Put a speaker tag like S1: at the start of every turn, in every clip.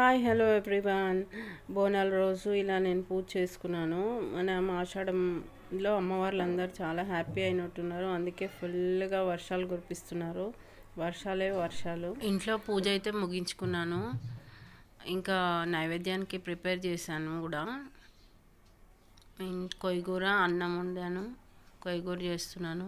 S1: hi hello everyone బోనాల రోజు ఇలా నేను పూజ చేసుకున్నాను మన ఆషాఢంలో అమ్మవార్లు అందరూ చాలా హ్యాపీ అయినట్టున్నారు అందుకే ఫుల్గా వర్షాలు కురిపిస్తున్నారు వర్షాలే వర్షాలు ఇంట్లో పూజ అయితే ముగించుకున్నాను ఇంకా నైవేద్యానికి ప్రిపేర్ చేశాను కూడా ఇన్- కొయ్యగూర అన్నం వండాను కొయ్యగూర చేస్తున్నాను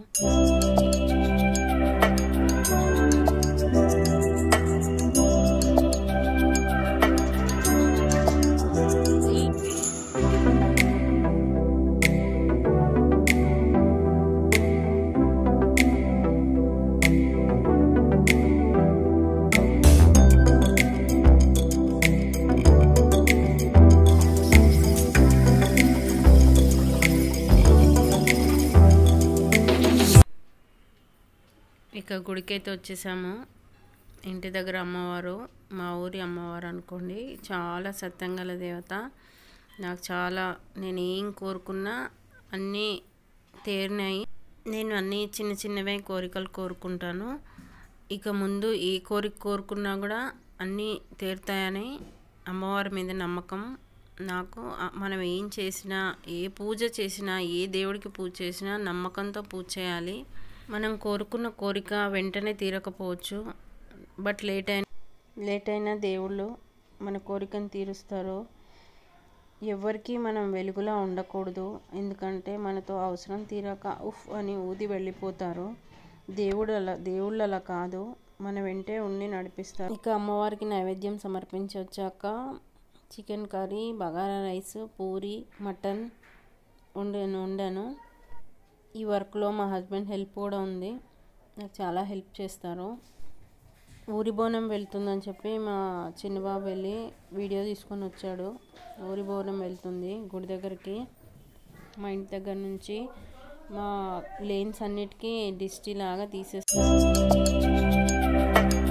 S1: ఇక గుడికైతే వచ్చేసాము ఇంటి దగ్గర అమ్మవారు మా ఊరి అమ్మవారు అనుకోండి చాలా సత్యం గల దేవత నాకు చాలా నేను ఏం కోరుకున్నా అన్నీ తీరినాయి నేను అన్నీ చిన్న చిన్నవే కోరికలు కోరుకుంటాను ఇక ముందు ఏ కోరిక కోరుకున్నా కూడా అన్నీ తీరుతాయని అమ్మవారి మీద నమ్మకం నాకు ఆ- మనం ఏం చేసినా ఏ పూజ చేసినా ఏ దేవుడికి పూజ చేసినా నమ్మకంతో పూజ చేయాలి మనం కోరుకున్న కోరిక వెంటనే తీరకపోవచ్చు బట్ లేట్ అయిన లేట్ అయినా దేవుళ్ళు మన కోరికను తీరుస్తారు ఎవరికి మనం వెలుగులా ఉండకూడదు ఎందుకంటే మనతో అవసరం తీరాక ఉఫ్ అని ఊది వెళ్ళిపోతారు దేవుడు అలా దేవుళ్ళు అలా కాదు మన వెంటే ఉండి నడిపిస్తారు ఇక అమ్మవారికి నైవేద్యం సమర్పించి వచ్చాక chicken curry bagara rice puri mutton వండాను వండాను ఈ వర్క్లో మా హస్బెండ్ హెల్ప్ కూడా ఉంది నాకు చాలా హెల్ప్ చేస్తారు ఊరి బోనం వెళ్తుందని చెప్పి మా చిన్నబాబు వెళ్ళి వీడియో తీసుకొని వచ్చాడు ఊరి బోనం వెళ్తుంది గుడి దగ్గరికి మా ఇంటి దగ్గర నుంచి మా లేన్స్ అన్నిటికీ డిస్టి లాగా తీసేస్తారు